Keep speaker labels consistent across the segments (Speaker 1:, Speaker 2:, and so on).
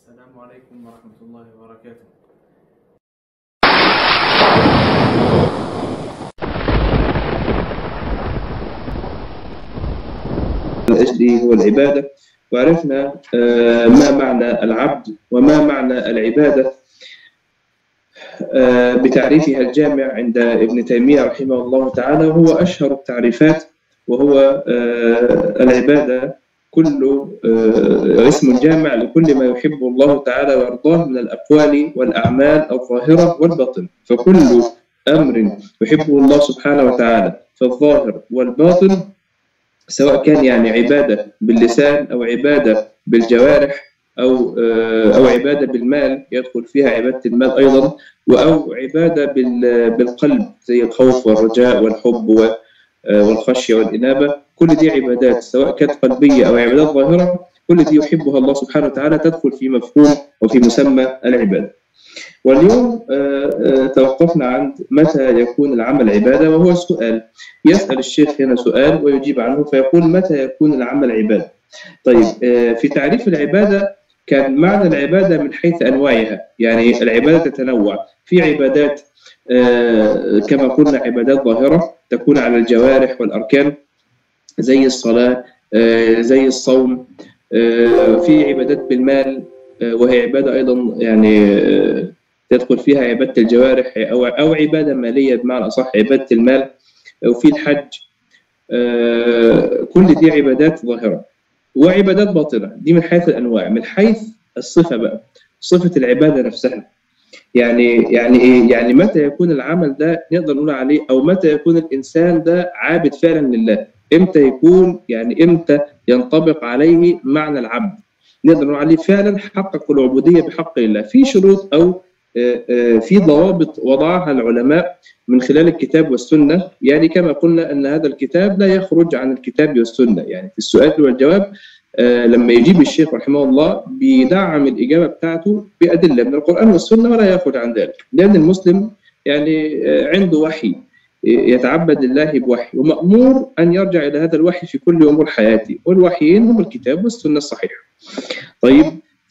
Speaker 1: السلام عليكم ورحمة الله وبركاته
Speaker 2: من أجله هو العبادة وعرفنا آه، ما معنى العبد وما معنى العبادة آه، بتعريفها الجامع عند ابن تيمية رحمه الله تعالى هو أشهر التعريفات وهو آه، العبادة كل آه، اسم جامع لكل ما يحب الله تعالى ويرضاه من الأقوال والأعمال الظاهرة والباطنة فكل أمر يحبه الله سبحانه وتعالى في الظاهر والباطن سواء كان يعني عبادة باللسان أو عبادة بالجوارح أو آه، أو عبادة بالمال يدخل فيها عبادة المال أيضا أو عبادة بال- بالقلب زي الخوف والرجاء والحب و- آه، والخشية والإنابة كل دي عبادات سواء كانت قلبية أو عبادات ظاهرة كل دي يحبها الله سبحانه وتعالى تدخل في مفهوم وفي مسمى العبادة واليوم آه، آه، توقفنا عند متى يكون العمل عبادة وهو السؤال يسأل الشيخ هنا سؤال ويجيب عنه فيقول متى يكون العمل عبادة طيب آه، في تعريف العبادة كان معنى العبادة من حيث أنواعها يعني العبادة تتنوع في عبادات آه، كما قلنا عبادات ظاهرة تكون على الجوارح والأركان زي الصلاة آه، زي الصوم آه، في عبادات بالمال آه، وهي عبادة أيضا يعني آه، تدخل فيها عبادة الجوارح أو أو عبادة مالية بمعنى أصح عبادة المال وفي الحج آه، كل دي عبادات ظاهرة وعبادات باطنة دي من حيث الأنواع من حيث الصفة بقى صفة العبادة نفسها يعني يعني إيه يعني متى يكون العمل ده نقدر نقول عليه أو متى يكون الإنسان ده عابد فعلا لله إمتى يكون يعني إمتى ينطبق عليه معنى العبد نقدر نقول عليه فعلا حقق العبودية بحق الله في شروط أو آه، آه، في ضوابط وضعها العلماء من خلال الكتاب والسنة يعني كما قلنا أن هذا الكتاب لا يخرج عن الكتاب والسنة يعني في السؤال والجواب آه، لما يجيب الشيخ رحمه الله بيدعم الإجابة بتاعته بأدلة من القرآن والسنة ولا يخرج عن ذلك لأن المسلم يعني آه، عنده وحي يتعبد لله بوحي ومأمور أن يرجع إلى هذا الوحي في كل أمور حياته والوحيين هم الكتاب والسنة الصحيحة طيب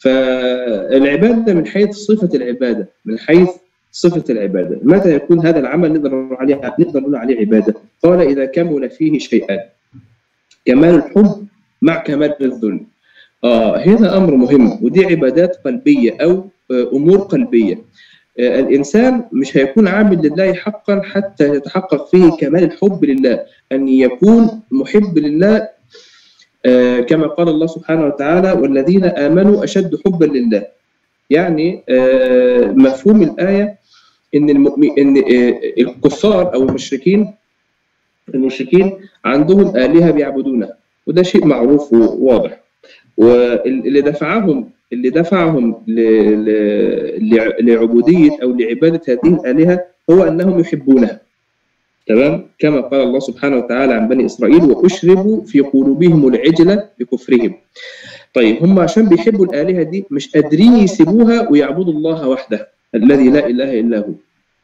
Speaker 2: فالعبادة من حيث صفة العبادة من حيث صفة العبادة متى يكون هذا العمل نقدر نقول عليه نقدر نقول عليه عبادة قال إذا كمل فيه شيئان كمال الحب مع كمال الذل آه هنا أمر مهم ودي عبادات قلبية أو آه، أمور قلبية آه، الإنسان مش هيكون عابد لله حقا حتى يتحقق فيه كمال الحب لله أن يكون محب لله آه، كما قال الله سبحانه وتعالى والذين آمنوا أشد حبا لله يعني آه، مفهوم الآية إن المؤمن إن آه، الكفار أو المشركين المشركين عندهم آلهة بيعبدونها وده شيء معروف وواضح واللي دفعهم اللي دفعهم ل- ل- لع- لعبودية أو لعبادة هذه الآلهة هو أنهم يحبونها تمام كما قال الله سبحانه وتعالى عن بني إسرائيل وأشربوا في قلوبهم العجلة بكفرهم طيب هم عشان بيحبوا الآلهة دي مش قادرين يسيبوها ويعبدوا الله وحده الذي لا إله إلا هو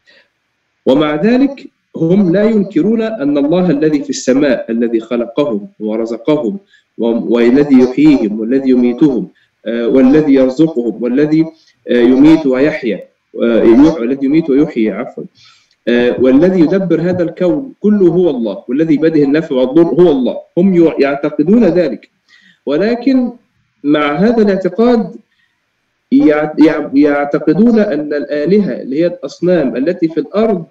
Speaker 2: ومع ذلك هم لا ينكرون أن الله الذي في السماء الذي خلقهم ورزقهم و- والذي يحييهم والذي يميتهم آه، والذي يرزقهم والذي آه، يميت ويحيى آه، يح- والذي يميت ويحيي عفوا آه، والذي يدبر هذا الكون كله هو الله والذي بيده النفع والضر هو الله هم يع- يعتقدون ذلك ولكن مع هذا الاعتقاد يع- يع- يعتقدون أن الآلهة اللي هي الأصنام التي في الأرض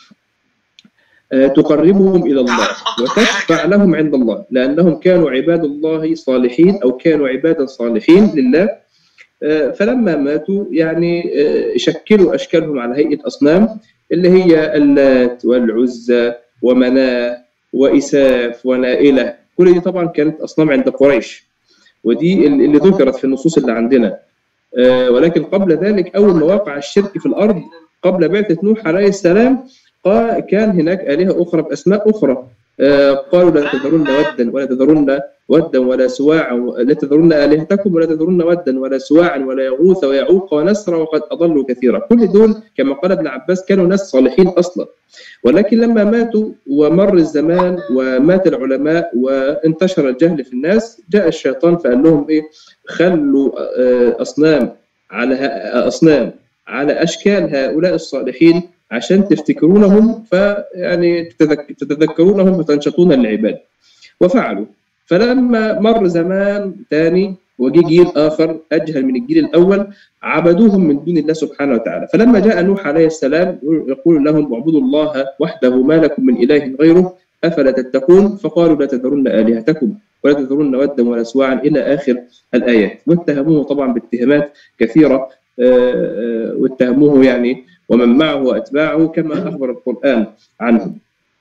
Speaker 2: آه، تقربهم إلى الله وتشفع لهم عند الله لأنهم كانوا عباد الله صالحين أو كانوا عبادا صالحين لله آه، فلما ماتوا يعني آه، شكلوا أشكالهم على هيئة أصنام اللي هي اللات والعزى ومناه وإساف ونائلة كل دي طبعا كانت أصنام عند قريش ودي اللي ذكرت في النصوص اللي عندنا آه، ولكن قبل ذلك أول ما وقع الشرك في الأرض قبل بعثة نوح عليه السلام قال كان هناك آلهة أخرى بأسماء أخرى آه، قالوا لا تذرن ودا ولا تذرن ودا ولا سواعا لا تذرن آلهتكم ولا تذرن ودا ولا سواعا ولا يغوث ويعوق ونسر وقد أضلوا كثيرا كل دول كما قال ابن عباس كانوا ناس صالحين أصلا ولكن لما ماتوا ومر الزمان ومات العلماء وانتشر الجهل في الناس جاء الشيطان فقال لهم إيه خلوا آه، أصنام على ه- اصنام على اشكال هؤلاء الصالحين عشان تفتكرونهم فيعني تتذك- تتذكرونهم فتنشطون للعباده وفعلوا فلما مر زمان ثاني وجي جيل اخر اجهل من الجيل الاول عبدوهم من دون الله سبحانه وتعالى فلما جاء نوح عليه السلام يقول لهم اعبدوا الله وحده ما لكم من اله غيره افلا تتقون فقالوا لا تذرن الهتكم ولا تذرن ودا ولا سواعا الى اخر الايات واتهموه طبعا باتهامات كثيره آه، آه، واتهموه يعني ومن معه واتباعه كما اخبر القران عنهم.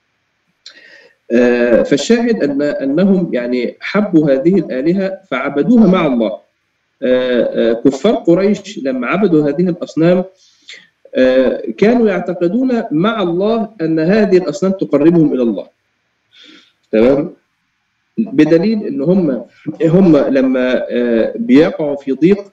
Speaker 2: آه، فالشاهد ان انهم يعني حبوا هذه الالهه فعبدوها مع الله. آه، آه، كفار قريش لما عبدوا هذه الاصنام آه، كانوا يعتقدون مع الله ان هذه الاصنام تقربهم الى الله. تمام؟ بدليل ان هم هم لما آه، بيقعوا في ضيق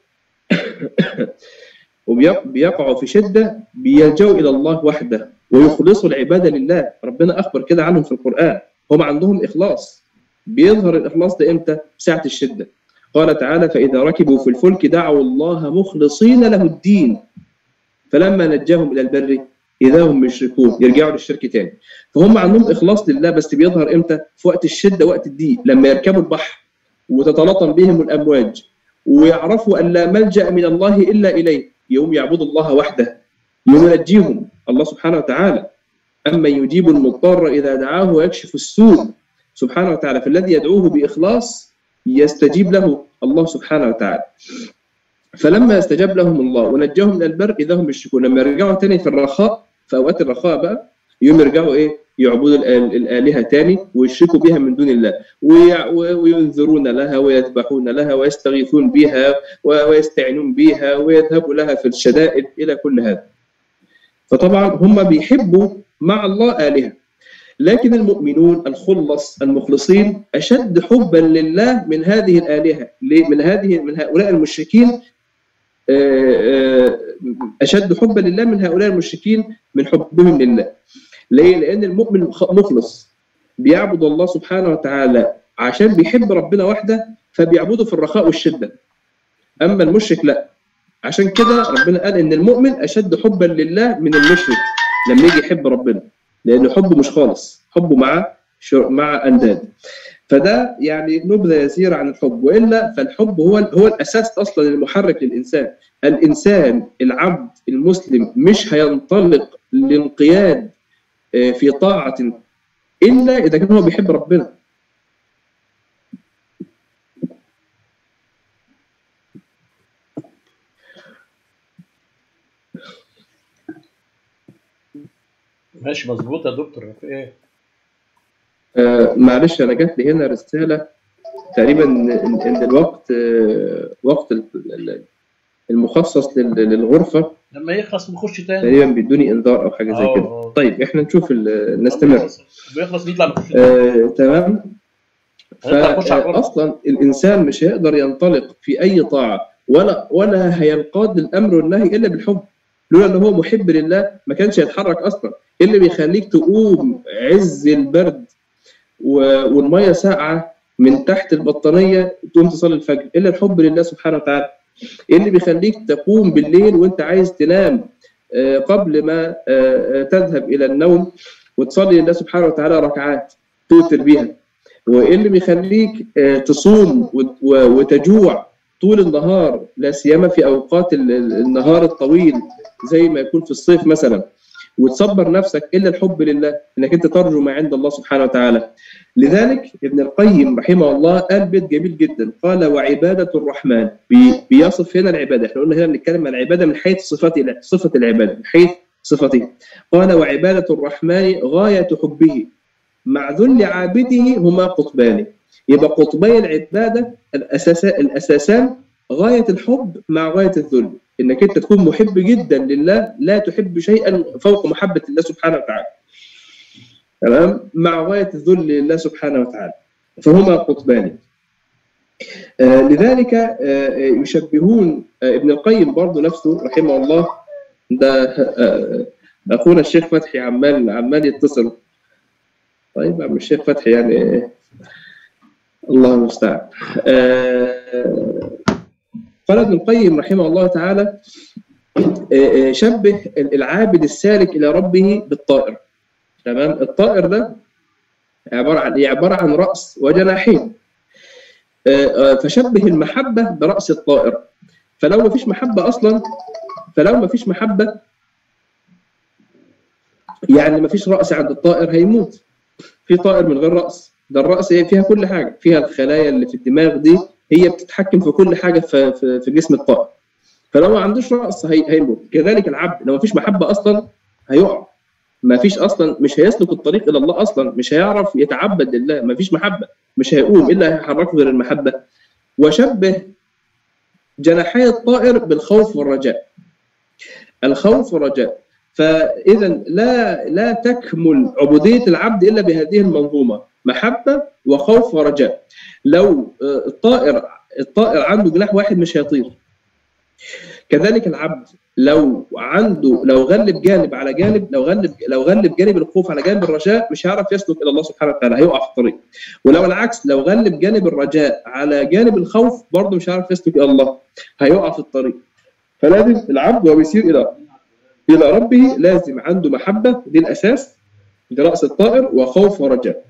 Speaker 2: وبيقعوا في شده بيلجأوا الى الله وحده ويخلصوا العباده لله ربنا اخبر كده عنهم في القران هم عندهم اخلاص بيظهر الاخلاص ده امتى ساعه الشده قال تعالى فاذا ركبوا في الفلك دعوا الله مخلصين له الدين فلما نجاهم الى البر اذا هم يشركون يرجعوا للشرك تاني فهم عندهم اخلاص لله بس بيظهر امتى في وقت الشده وقت الضيق لما يركبوا البحر وتتلاطم بهم الامواج ويعرفوا ان لا ملجا من الله الا اليه يوم يعبدوا الله وحده يوم ينجيهم الله سبحانه وتعالى اما يجيب المضطر اذا دعاه ويكشف السوء سبحانه وتعالى فالذي يدعوه باخلاص يستجيب له الله سبحانه وتعالى فلما استجاب لهم الله ونجاهم من البر اذا هم يشركون لما يرجعوا تاني في الرخاء في اوقات الرخاء بقى يوم يرجعوا ايه يعبدوا الآل- الالهه تاني ويشركوا بها من دون الله ويع- وينذرون لها ويذبحون لها ويستغيثون بها و- ويستعينون بها ويذهبوا لها في الشدائد الى كل هذا فطبعا هم بيحبوا مع الله الهه لكن المؤمنون الخلص المخلصين اشد حبا لله من هذه الالهه ليه؟ من هذه من هؤلاء المشركين آه، آه، اشد حبا لله من هؤلاء المشركين من حبهم لله ليه؟ لان المؤمن خ- مخلص بيعبد الله سبحانه وتعالى عشان بيحب ربنا وحده فبيعبده في الرخاء والشده اما المشرك لا عشان كده ربنا قال ان المؤمن اشد حبا لله من المشرك لما يجي يحب ربنا لان حبه مش خالص حبه مع شر- مع انداد فده يعني نبذه يسيره عن الحب والا فالحب هو هو الاساس اصلا المحرك للانسان الانسان العبد المسلم مش هينطلق للانقياد آه، في طاعه الا اذا كان هو بيحب ربنا
Speaker 3: ماشي مظبوط يا دكتور في ايه؟
Speaker 2: آه، معلش انا جات لي هنا رساله تقريبا ان إن الوقت آه، وقت ال- ال- المخصص لل- للغرفه
Speaker 3: لما يخلص نخش تاني
Speaker 2: تقريبا بيدوني انذار او حاجه زي
Speaker 3: آه،
Speaker 2: كده
Speaker 3: آه.
Speaker 2: طيب احنا نشوف ال- نستمر
Speaker 3: بيخلص نطلع نخش
Speaker 2: آه، تمام
Speaker 3: هنطلع نخش على الغرفة.
Speaker 2: فاصلا الانسان مش هيقدر ينطلق في اي طاعه ولا ولا هينقاد للامر والنهي الا بالحب لولا ان هو محب لله ما كانش هيتحرك اصلا إيه اللي بيخليك تقوم عز البرد و- والميه ساقعه من تحت البطانيه تقوم تصلي الفجر الا الحب لله سبحانه وتعالى ايه اللي بيخليك تقوم بالليل وانت عايز تنام آه، قبل ما آه، آه، تذهب الى النوم وتصلي لله سبحانه وتعالى ركعات توتر بيها وايه اللي بيخليك آه، تصوم وت- و- وتجوع طول النهار لا سيما في اوقات ال- ال- النهار الطويل زي ما يكون في الصيف مثلا وتصبر نفسك الا الحب لله انك انت ترجو ما عند الله سبحانه وتعالى لذلك ابن القيم رحمه الله قال بيت جميل جدا قال وعباده الرحمن بي- بيصف هنا العباده احنا قلنا هنا بنتكلم عن العباده من حيث صفات صفه العباده من حيث صفته قال وعباده الرحمن غايه حبه مع ذل عابده هما قطبان يبقى قطبي العباده الاساس الاساسان غايه الحب مع غايه الذل انك انت تكون محب جدا لله لا تحب شيئا فوق محبه الله سبحانه وتعالى تمام مع غايه الذل لله سبحانه وتعالى فهما قطبان آه لذلك آه يشبهون آه ابن القيم برضه نفسه رحمه الله ده آه اخونا الشيخ فتحي عمال عمال يتصل طيب عم الشيخ فتحي يعني الله المستعان آه قال ابن القيم رحمه الله تعالى آه، آه، شبه العابد السالك الى ربه بالطائر تمام الطائر ده عباره عن إيه؟ عباره عن راس وجناحين آه، آه، فشبه المحبه براس الطائر فلو ما فيش محبه اصلا فلو ما فيش محبه يعني ما فيش راس عند الطائر هيموت في طائر من غير راس ده الراس هي فيها كل حاجه فيها الخلايا اللي في الدماغ دي هي بتتحكم في كل حاجه في في, في جسم الطائر فلو ما عندوش راس هي هيموت كذلك العبد لو ما فيش محبه اصلا هيقع ما فيش اصلا مش هيسلك الطريق الى الله اصلا مش هيعرف يتعبد لله ما فيش محبه مش هيقوم الا هيحركه غير المحبه وشبه جناحي الطائر بالخوف والرجاء الخوف والرجاء فاذا لا لا تكمل عبوديه العبد الا بهذه المنظومه محبه وخوف ورجاء لو آه، الطائر الطائر عنده جناح واحد مش هيطير كذلك العبد لو عنده لو غلب جانب على جانب لو غلب لو غلب جانب الخوف على جانب الرجاء مش هيعرف يسلك الى الله سبحانه وتعالى هيقع في الطريق ولو العكس لو غلب جانب الرجاء على جانب الخوف برضه مش هيعرف يسلك الى الله هيقع في الطريق فلازم العبد وهو بيسير الى الى ربه لازم عنده محبه دي الاساس دي راس الطائر وخوف ورجاء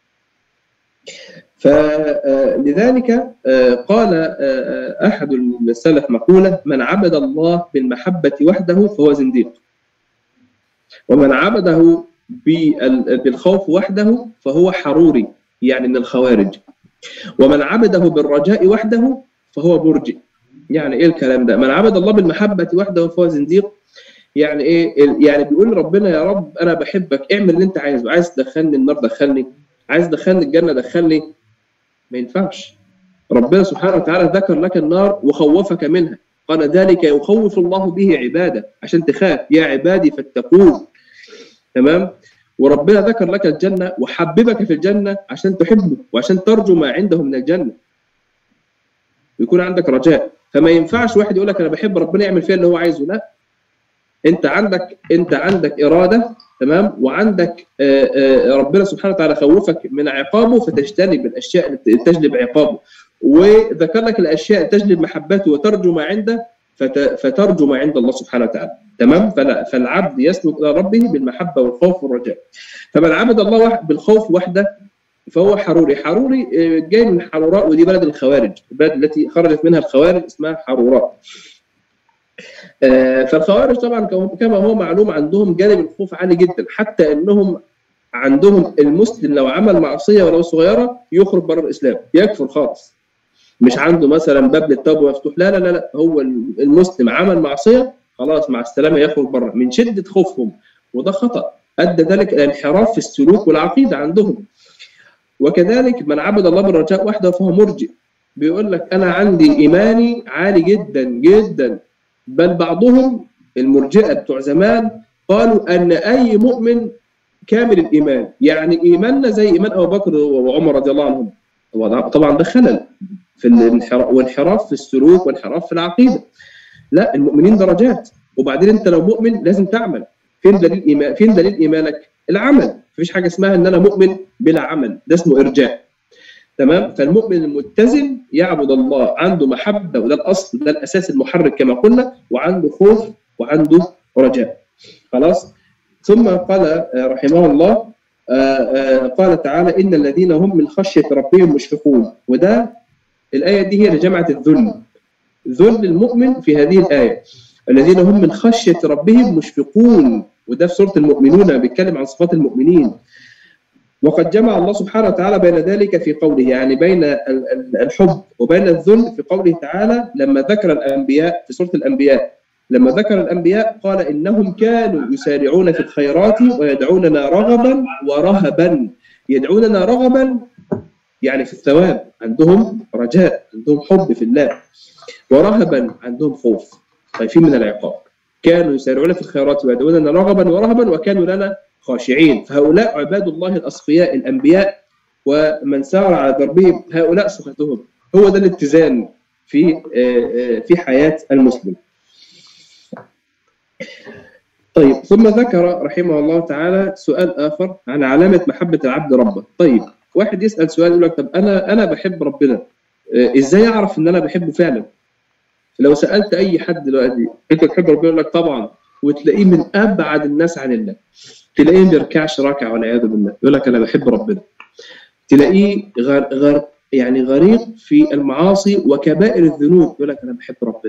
Speaker 2: فلذلك قال آه، احد السلف مقوله من عبد الله بالمحبه وحده فهو زنديق ومن عبده بال- بالخوف وحده فهو حروري يعني من الخوارج ومن عبده بالرجاء وحده فهو مرجئ يعني ايه الكلام ده من عبد الله بالمحبه وحده فهو زنديق يعني ايه يعني بيقول ربنا يا رب انا بحبك اعمل اللي انت عايزه عايز تدخلني النار دخلني عايز تدخلني الجنه دخلني ما ينفعش ربنا سبحانه وتعالى ذكر لك النار وخوفك منها قال ذلك يخوف الله به عباده عشان تخاف يا عبادي فاتقون تمام وربنا ذكر لك الجنه وحببك في الجنه عشان تحبه وعشان ترجو ما عنده من الجنه يكون عندك رجاء فما ينفعش واحد يقول لك انا بحب ربنا يعمل فيها اللي هو عايزه لا انت عندك انت عندك اراده تمام وعندك آه، آه، ربنا سبحانه وتعالى خوفك من عقابه فتجتنب الاشياء اللي تجلب عقابه وذكر لك الاشياء تجلب محبته وترجو ما عنده فت- فترجو ما عند الله سبحانه وتعالى تمام فلا فالعبد يسلك الى ربه بالمحبه والخوف والرجاء فمن عبد الله وح- بالخوف وحده فهو حروري حروري آه، جاي من حروراء ودي بلد الخوارج البلد التي خرجت منها الخوارج اسمها حروراء آه، فالخوارج طبعا كم- كما هو معلوم عندهم جانب الخوف عالي جدا حتى انهم عندهم المسلم لو عمل معصيه ولو صغيره يخرج بره الاسلام يكفر خالص مش عنده مثلا باب للتوبه مفتوح لا لا لا لا هو المسلم عمل معصيه خلاص مع السلامه يخرج بره من شده خوفهم وده خطا ادى ذلك الى انحراف في السلوك والعقيده عندهم وكذلك من عبد الله بالرجاء وحده فهو مرجئ بيقول لك انا عندي ايماني عالي جدا جدا بل بعضهم المرجئه بتوع زمان قالوا ان اي مؤمن كامل الايمان يعني ايماننا زي ايمان ابو بكر وعمر رضي الله عنهم هو طبعا ده خلل في الانحراف وانحراف في السلوك وانحراف في العقيده لا المؤمنين درجات وبعدين انت لو مؤمن لازم تعمل فين دليل ايمان فين دليل ايمانك العمل مفيش حاجه اسمها ان انا مؤمن بلا عمل ده اسمه ارجاء تمام فالمؤمن المتزن يعبد الله عنده محبه وده الاصل ده الاساس المحرك كما قلنا وعنده خوف وعنده رجاء خلاص ثم قال آه، رحمه الله آه، آه، قال تعالى ان الذين هم من خشيه ربهم مشفقون وده الايه دي هي اللي جمعت الذل ذل المؤمن في هذه الايه الذين هم من خشيه ربهم مشفقون وده في سوره المؤمنون بيتكلم عن صفات المؤمنين وقد جمع الله سبحانه وتعالى بين ذلك في قوله يعني بين ال- ال- الحب وبين الذل في قوله تعالى لما ذكر الانبياء في سوره الانبياء لما ذكر الانبياء قال انهم كانوا يسارعون في الخيرات ويدعوننا رغبا ورهبا يدعوننا رغبا يعني في الثواب عندهم رجاء عندهم حب في الله ورهبا عندهم خوف خايفين من العقاب كانوا يسارعون في الخيرات ويدعوننا رغبا ورهبا وكانوا لنا خاشعين فهؤلاء عباد الله الاصفياء الانبياء ومن سار على دربهم هؤلاء صفتهم هو ده الاتزان في آه، آه، في حياه المسلم. طيب ثم ذكر رحمه الله تعالى سؤال اخر عن علامه محبه العبد ربه، طيب واحد يسال سؤال يقول لك طب انا انا بحب ربنا آه، ازاي اعرف ان انا بحبه فعلا؟ لو سالت اي حد دلوقتي انت بتحب ربنا يقول لك طبعا وتلاقيه من ابعد الناس عن الله تلاقيه ما بيركعش راكع والعياذ بالله يقول لك انا بحب ربنا تلاقيه غر... غر... يعني غريق في المعاصي وكبائر الذنوب يقول لك انا بحب ربنا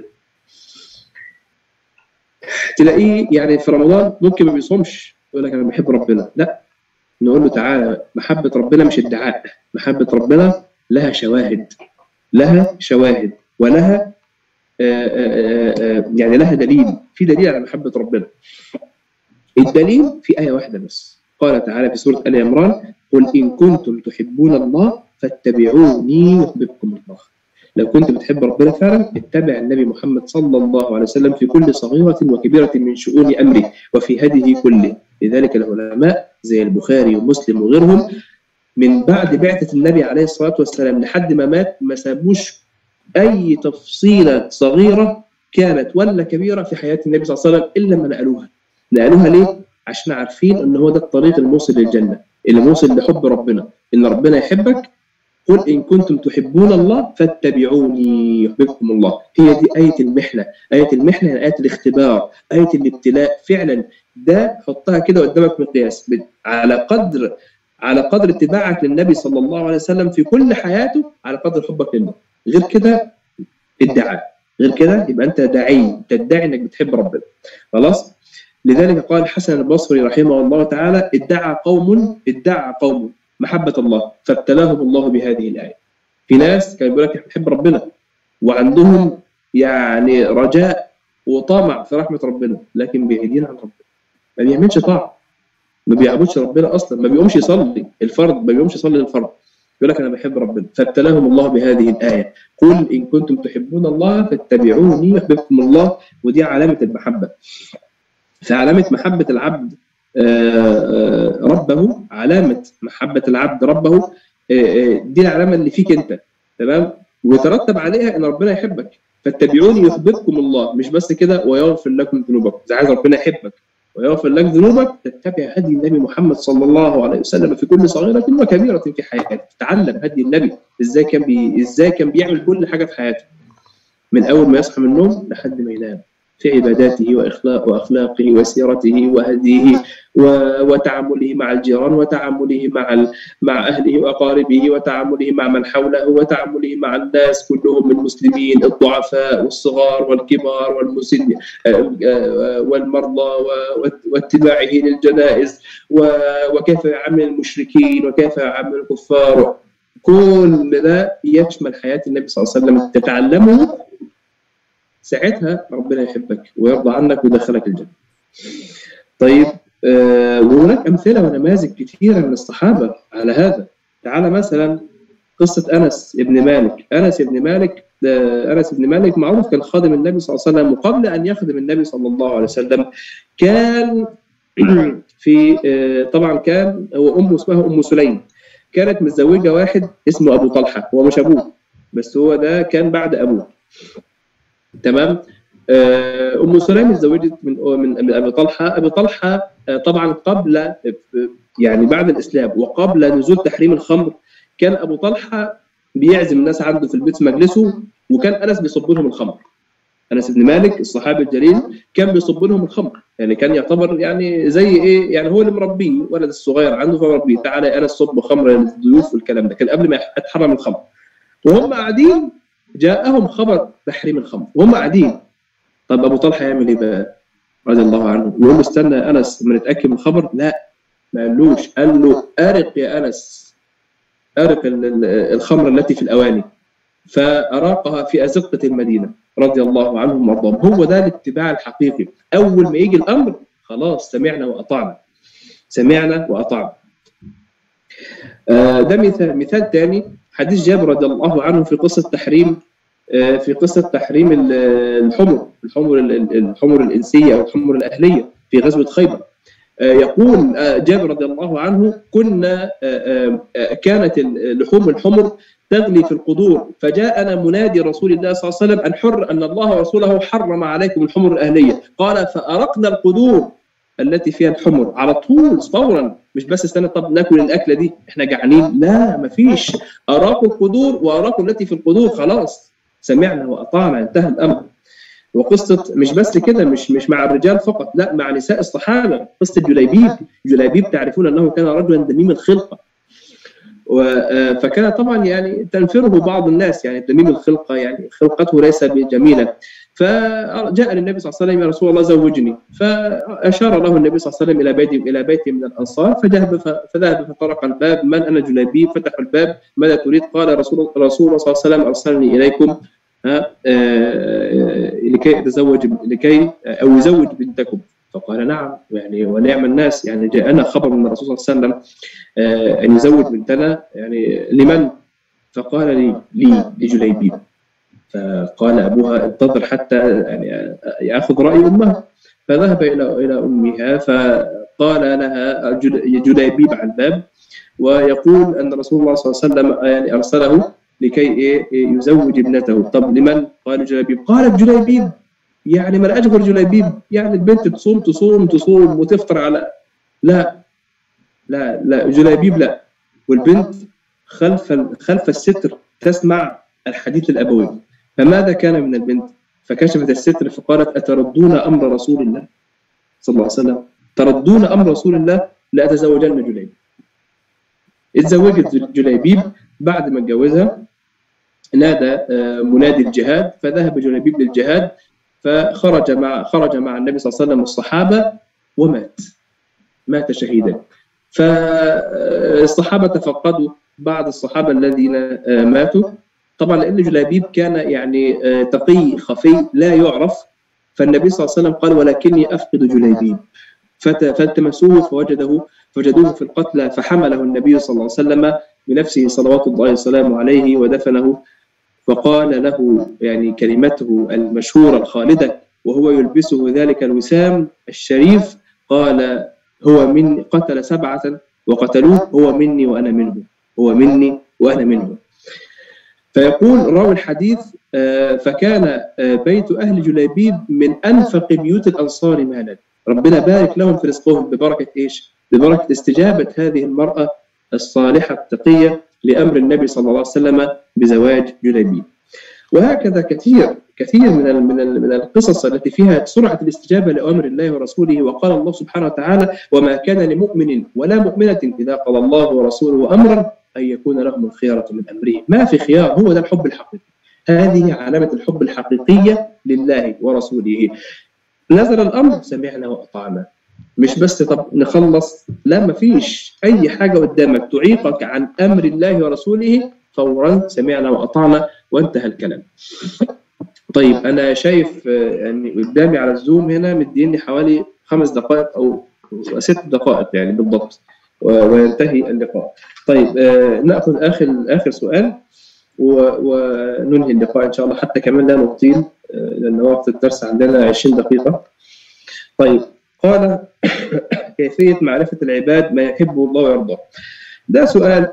Speaker 2: تلاقيه يعني في رمضان ممكن ما بيصومش يقول لك انا بحب ربنا لا نقول له تعالى محبه ربنا مش ادعاء محبه ربنا لها شواهد لها شواهد ولها آآ آآ يعني لها دليل في دليل على محبه ربنا الدليل في ايه واحده بس قال تعالى في سوره ال عمران قل ان كنتم تحبون الله فاتبعوني يحببكم الله لو كنت بتحب ربنا فعلا اتبع النبي محمد صلى الله عليه وسلم في كل صغيرة وكبيرة من شؤون أمره وفي هديه كله لذلك العلماء زي البخاري ومسلم وغيرهم من بعد بعثة النبي عليه الصلاة والسلام لحد ما مات ما سابوش أي تفصيلة صغيرة كانت ولا كبيرة في حياة النبي صلى الله عليه وسلم إلا ما نقلوها نقلوها ليه؟ عشان عارفين ان هو ده الطريق الموصل للجنه اللي موصل لحب ربنا ان ربنا يحبك قل ان كنتم تحبون الله فاتبعوني يحببكم الله هي دي ايه المحنه ايه المحنه يعني ايه الاختبار ايه الابتلاء فعلا ده حطها كده قدامك مقياس على قدر على قدر اتباعك للنبي صلى الله عليه وسلم في كل حياته على قدر حبك لله غير كده ادعاء غير كده يبقى انت داعي تدعي انك بتحب ربنا خلاص لذلك قال الحسن البصري رحمه الله تعالى ادعى قوم ادعى قوم محبة الله فابتلاهم الله بهذه الآية في ناس كانوا بيقول لك بحب ربنا وعندهم يعني رجاء وطمع في رحمة ربنا لكن بعيدين عن ربنا ما بيعملش طاعة ما بيعبدش ربنا أصلا ما بيقومش يصلي الفرض ما بيقومش يصلي الفرض يقول لك أنا بحب ربنا فابتلاهم الله بهذه الآية قل إن كنتم تحبون الله فاتبعوني يحببكم الله ودي علامة المحبة فعلامة محبة العبد ربه علامة محبة العبد ربه دي العلامة اللي فيك أنت تمام ويترتب عليها إن ربنا يحبك فاتبعوني يحببكم الله مش بس كده ويغفر لكم ذنوبكم إذا عايز ربنا يحبك ويغفر لك ذنوبك تتبع هدي النبي محمد صلى الله عليه وسلم في كل صغيرة وكبيرة في حياتك تتعلم هدي النبي ازاي كان بي... ازاي كان بيعمل كل حاجة في حياته من أول ما يصحى من النوم لحد ما ينام في عباداته وإخلاق وأخلاقه وسيرته وهديه وتعامله مع الجيران وتعامله مع مع أهله وأقاربه وتعامله مع من حوله وتعامله مع الناس كلهم من المسلمين الضعفاء والصغار والكبار والمسن والمرضى واتباعه للجنائز وكيف يعامل المشركين وكيف يعامل الكفار كل ده يشمل حياة النبي صلى الله عليه وسلم تتعلمه ساعتها ربنا يحبك ويرضى عنك ويدخلك الجنه. طيب آه وهناك امثله ونماذج كثيره من الصحابه على هذا. تعال مثلا قصه انس بن مالك، انس بن مالك آه انس بن مالك معروف كان خادم النبي صلى الله عليه وسلم وقبل ان يخدم النبي صلى الله عليه وسلم كان في آه طبعا كان هو امه اسمها ام سليم كانت متزوجه واحد اسمه ابو طلحه هو مش ابوه بس هو ده كان بعد ابوه تمام ام سليم اتزوجت من من ابي طلحه ابي طلحه طبعا قبل يعني بعد الاسلام وقبل نزول تحريم الخمر كان ابو طلحه بيعزم الناس عنده في البيت في مجلسه وكان انس بيصب لهم الخمر انس بن مالك الصحابي الجليل كان بيصب لهم الخمر يعني كان يعتبر يعني زي ايه يعني هو اللي مربيه ولد الصغير عنده فمربيه تعالى يا انس صب خمر للضيوف والكلام ده كان قبل ما يتحرم الخمر وهم قاعدين جاءهم خبر تحريم الخمر وهم قاعدين طب ابو طلحه يعمل ايه بقى؟ رضي الله عنه يقول له استنى يا انس ما نتاكد من الخبر لا ما قالوش قال له ارق يا انس ارق الخمر التي في الاواني فاراقها في ازقه المدينه رضي الله عنهم وارضاهم هو ده الاتباع الحقيقي اول ما يجي الامر خلاص سمعنا واطعنا سمعنا واطعنا آه ده مثال مثال ثاني حديث جابر رضي الله عنه في قصه تحريم في قصه تحريم الحمر الحمر الحمر الانسيه او الحمر الاهليه في غزوه خيبر يقول جابر رضي الله عنه كنا كانت لحوم الحمر تغلي في القدور فجاءنا منادي رسول الله صلى الله عليه وسلم ان حر ان الله ورسوله حرم عليكم الحمر الاهليه قال فارقنا القدور التي فيها الحمر على طول فورا مش بس استنى طب ناكل الاكله دي احنا جعانين لا مفيش اراقوا القدور واراقوا التي في القدور خلاص سمعنا واطعنا انتهى الامر وقصه مش بس كده مش مش مع الرجال فقط لا مع نساء الصحابه قصه جليبيب جليبيب تعرفون انه كان رجلا دميم الخلقه و- فكان طبعا يعني تنفره بعض الناس يعني دميم الخلقه يعني خلقته ليس بجميله فجاء للنبي صلى الله عليه وسلم يا رسول الله زوجني فاشار له النبي صلى الله عليه وسلم الى بيت الى بيت من الانصار فذهب فذهب فطرق الباب من انا جليبيب فتحوا الباب ماذا تريد؟ قال رسول رسول الله صلى الله عليه وسلم ارسلني اليكم ها آه، لكي اتزوج لكي او يزوج بنتكم فقال نعم يعني ونعم الناس يعني جاءنا خبر من الرسول صلى الله عليه وسلم آه، ان يزوج بنتنا يعني لمن؟ فقال لي لي لجليبيب فقال ابوها انتظر حتى يعني ياخذ راي امها فذهب الى الى امها فقال لها جل- جليبيب على الباب ويقول ان رسول الله صلى الله عليه وسلم يعني ارسله لكي إيه إيه يزوج ابنته طب لمن؟ قال جليبيب قالت جليبيب يعني ما لقاش غير جليبيب يعني البنت تصوم تصوم تصوم وتفطر على لا لا لا جليبيب لا والبنت خلف خلف الستر تسمع الحديث الابوي فماذا كان من البنت؟ فكشفت الستر فقالت اتردون امر رسول الله صلى الله عليه وسلم تردون امر رسول الله لاتزوجن جليبيب اتزوجت جليبيب بعد ما اتجوزها نادى آه، منادي الجهاد فذهب جليبيب للجهاد فخرج مع خرج مع النبي صلى الله عليه وسلم والصحابه ومات مات شهيدا فالصحابه تفقدوا بعض الصحابه الذين آه، ماتوا طبعا لان جليبيب كان يعني آه، تقي خفي لا يعرف فالنبي صلى الله عليه وسلم قال ولكني افقد جليبيب فت- فالتمسوه فوجده فوجدوه في القتلى فحمله النبي صلى الله عليه وسلم بنفسه صلوات الله وسلامه عليه ودفنه فقال له يعني كلمته المشهورة الخالدة وهو يلبسه ذلك الوسام الشريف قال هو من قتل سبعة وقتلوه هو مني وأنا منه هو مني وأنا منه فيقول راوي الحديث آه، فكان آه، بيت أهل جليبيب من أنفق بيوت الأنصار مالا ربنا بارك لهم في رزقهم ببركة إيش؟ ببركة استجابة هذه المرأة الصالحة التقية لأمر النبي صلى الله عليه وسلم بزواج جليبيب وهكذا كثير كثير من ال- من ال- من القصص التي فيها سرعه الاستجابه لامر الله ورسوله وقال الله سبحانه وتعالى وما كان لمؤمن ولا مؤمنه اذا قضى الله ورسوله امرا ان يكون لهم الخيره من امرهم ما في خيار هو ده الحب الحقيقي هذه علامه الحب الحقيقيه لله ورسوله نزل الامر سمعنا واطعنا مش بس طب نخلص لا ما فيش اي حاجه قدامك تعيقك عن امر الله ورسوله فورا سمعنا واطعنا وانتهى الكلام. طيب انا شايف آه، يعني قدامي على الزوم هنا مديني حوالي خمس دقائق او ست دقائق يعني بالضبط و- وينتهي اللقاء. طيب آه، ناخذ اخر اخر سؤال و- وننهي اللقاء ان شاء الله حتى كمان لا نطيل آه، لان وقت الدرس عندنا 20 دقيقه. طيب قال كيفيه معرفه العباد ما يحبه الله ويرضاه. ده سؤال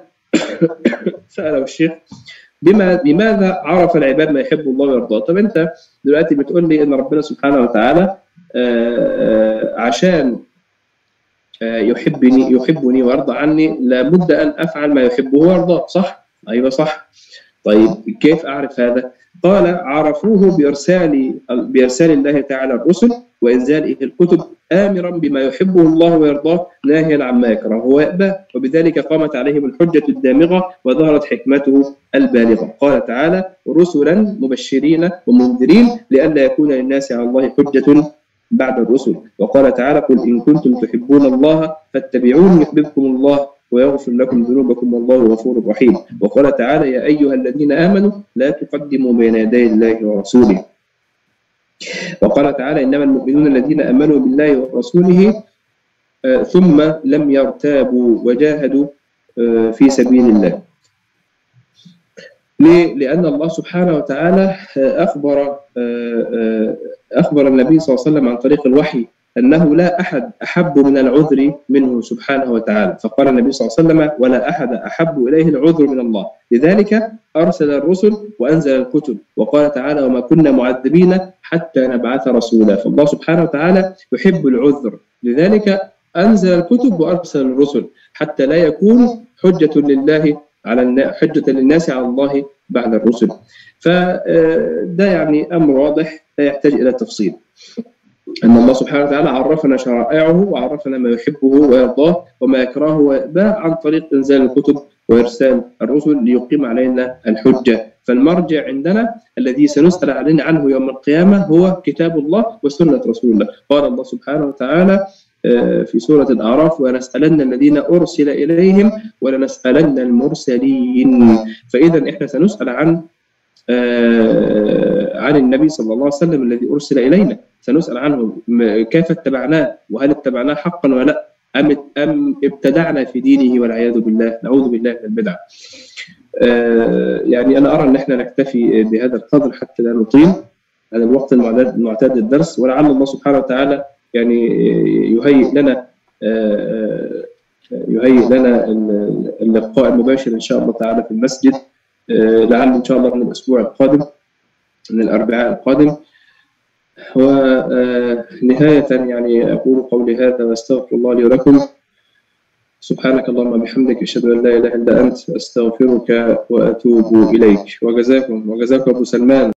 Speaker 2: ساله الشيخ بما بماذا عرف العباد ما يحب الله ويرضاه؟ طب انت دلوقتي بتقول لي ان ربنا سبحانه وتعالى آه، عشان آه، يحبني يحبني ويرضى عني لابد ان افعل ما يحبه ويرضاه صح؟ ايوه صح. طيب كيف اعرف هذا؟ قال عرفوه بارسال بارسال الله تعالى الرسل وانزاله الكتب امرا بما يحبه الله ويرضاه ناهيا عما يكره ويأبى وبذلك قامت عليهم الحجه الدامغه وظهرت حكمته البالغه قال تعالى رسلا مبشرين ومنذرين لئلا يكون للناس على الله حجه بعد الرسل وقال تعالى قل ان كنتم تحبون الله فاتبعوني يحببكم الله ويغفر لكم ذنوبكم والله غفور رحيم وقال تعالى يا ايها الذين امنوا لا تقدموا بين يدي الله ورسوله وقال تعالى انما المؤمنون الذين امنوا بالله ورسوله آه، ثم لم يرتابوا وجاهدوا آه، في سبيل الله ليه؟ لأن الله سبحانه وتعالى آه، أخبر آه، آه، أخبر النبي صلى الله عليه وسلم عن طريق الوحي أنه لا أحد أحب من العذر منه سبحانه وتعالى فقال النبي صلى الله عليه وسلم ولا أحد أحب إليه العذر من الله لذلك أرسل الرسل وأنزل الكتب وقال تعالى وما كنا معذبين حتى نبعث رسولا فالله سبحانه وتعالى يحب العذر لذلك أنزل الكتب وأرسل الرسل حتى لا يكون حجة لله على النا- حجة للناس على الله بعد الرسل فده يعني امر واضح لا يحتاج الى تفصيل ان الله سبحانه وتعالى عرفنا شرائعه وعرفنا ما يحبه ويرضاه وما يكرهه ويأباه عن طريق انزال الكتب وارسال الرسل ليقيم علينا الحجه فالمرجع عندنا الذي سنسال علينا عنه يوم القيامه هو كتاب الله وسنه رسول الله قال الله سبحانه وتعالى في سورة الأعراف ولنسألن الذين أرسل إليهم ولنسألن المرسلين فإذا إحنا سنسأل عن عن النبي صلى الله عليه وسلم الذي أرسل إلينا سنسأل عنه كيف اتبعناه وهل اتبعناه حقا ولا لا أم أم ابتدعنا في دينه والعياذ بالله نعوذ بالله من البدع يعني أنا أرى أن احنا نكتفي بهذا القدر حتى لا نطيل هذا الوقت المعتاد المعتاد للدرس ولعل الله سبحانه وتعالى يعني يهيئ لنا يهيئ لنا اللقاء المباشر ان شاء الله تعالى في المسجد لعل ان شاء الله من الاسبوع القادم من الاربعاء القادم ونهاية يعني أقول قولي هذا وأستغفر الله لي ولكم سبحانك اللهم وبحمدك أشهد أن لا إله إلا أنت أستغفرك وأتوب إليك وجزاكم وجزاكم أبو سلمان